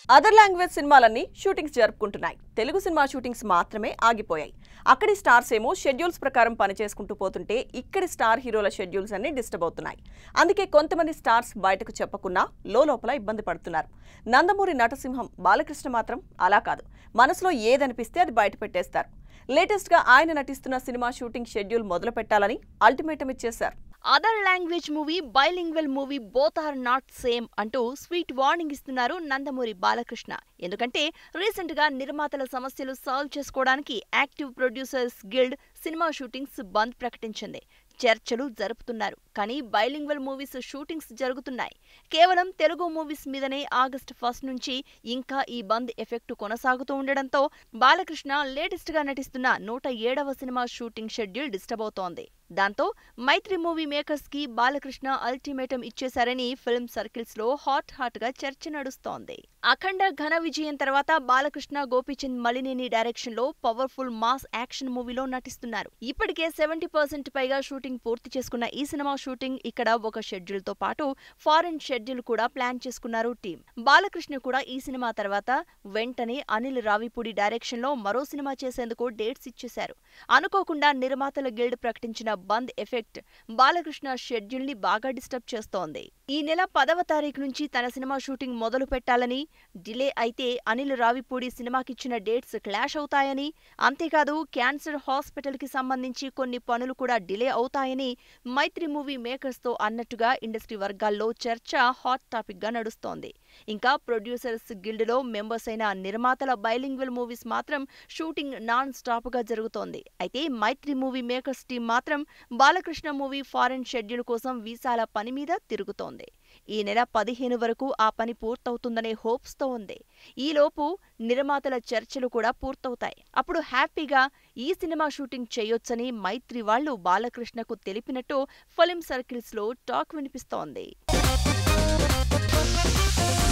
other language సినిమాలన్నీ shootings జరుపుకుంటున్నాయి Telugu cinema shootings మాత్రమే ఆగిపోయాయి అక్కడి స్టార్స్ ఏమో షెడ్యూల్స్ ప్రకారం పనిచేసుకుంటూ పోతుంటే ఇక్కడి స్టార్ హీరోల షెడ్యూల్స్ అన్ని డిస్టర్బ్ అవుతున్నాయి అందుకే కొంతమంది స్టార్స్ బయటకు చెప్పకున్నా లోపల ఇబ్బంది పడుతున్నారు నందమూరి నటసింహం బాలకృష్ణ మాత్రం అలా కాదు మనసులో ఏదనిపిస్తే అది బయట పెట్టేస్తారు లేటెస్ట్ గా ఆయన నటిస్తున్న సినిమా షూటింగ్ షెడ్యూల్ మొదలు పెట్టాలని అల్టిమేటం ఇచ్చేశారు other language movie bilingual movie both are not same అంటూ స్వీట్ వార్నింగ్ ఇస్తున్నారు నందమూరి బాలకృష్ణ ఎందుకంటే రీసెంట్ గా నిర్మాతల సమస్యలు సాల్వ్ చేసుకోవడానికి active producers guild cinema shootings bandh ప్రకటించింది చర్చలు జరుపుతున్నారు కానీ బైలింగ్వెల్ మూవీస్ షూటింగ్స్ జరుగుతున్నాయి కేవలం తెలుగు మూవీస్ మీదనే ఆగస్టు ఫస్ట్ నుంచి ఇంకా ఈ బంద్ ఎఫెక్ట్ కొనసాగుతూ ఉండడంతో బాలకృష్ణ లేటెస్ట్ గా నటిస్తున్న నూట ఏడవ సినిమా షూటింగ్ షెడ్యూల్ డిస్టర్బ్ అవుతోంది దాంతో మైత్రి మూవీ మేకర్స్ కి బాలకృష్ణ అల్టిమేటం ఇచ్చేశారని ఫిల్మ్ సర్కిల్స్ లో హాట్ హాట్ గా చర్చ నడుస్తోంది అఖండ ఘన విజయం తర్వాత బాలకృష్ణ గోపీచంద్ మలినేని డైరెక్షన్ లో పవర్ఫుల్ మాస్ యాక్షన్ మూవీలో నటిస్తున్నారు ఇప్పటికే సెవెంటీ పర్సెంట్ పైగా షూటింగ్ పూర్తి చేసుకున్న ఈ సినిమా షూటింగ్ ఇక్కడ ఒక షెడ్యూల్ తో పాటు ఫారెన్ షెడ్యూల్ కూడా ప్లాన్ చేసుకున్నారు టీం బాలకృష్ణ కూడా ఈ సినిమా తర్వాత వెంటనే అనిల్ రావిపూడి డైరెక్షన్ లో మరో సినిమా చేసేందుకు డేట్స్ ఇచ్చేశారు అనుకోకుండా నిర్మాతల గిల్డ్ ప్రకటించిన బంద్ ఎఫెక్ట్ బాలకృష్ణ షెడ్యూల్ ని బాగా డిస్టర్బ్ చేస్తోంది ఈ నెల పదవ తారీఖు నుంచి తన సినిమా షూటింగ్ మొదలు పెట్టాలని డిలే అయితే అనిల్ రావిపూడి సినిమాకిచ్చిన డేట్స్ క్లాష్ అవుతాయని అంతేకాదు క్యాన్సర్ హాస్పిటల్ కి సంబంధించి కొన్ని పనులు కూడా డిలే అవుతాయని మైత్రి మూవీ మేకర్స్ తో అన్నట్టుగా ఇండస్ట్రీ వర్గాల్లో చర్చ హాట్ టాపిక్ గా నడుస్తోంది ఇంకా ప్రొడ్యూసర్స్ గిల్డ్ లో మెంబర్స్ అయిన నిర్మాతల బైలింగ్వెల్ మూవీస్ మాత్రం షూటింగ్ నాన్ స్టాప్ గా జరుగుతోంది అయితే మైత్రి మూవీ మేకర్స్ టీం మాత్రం బాలకృష్ణ మూవీ ఫారెన్ షెడ్యూల్ కోసం వీసాల పని మీద తిరుగుతోంది ఈ నెల పదిహేను వరకు ఆ పని పూర్తవుతుందనే హోప్స్ తో ఉంది ఈలోపు నిర్మాతల చర్చలు కూడా పూర్తవుతాయి అప్పుడు హ్యాపీగా ఈ సినిమా షూటింగ్ చేయొచ్చని మైత్రి వాళ్లు బాలకృష్ణకు తెలిపినట్టు ఫిలిం సర్కిల్స్ లో టాక్ వినిపిస్తోంది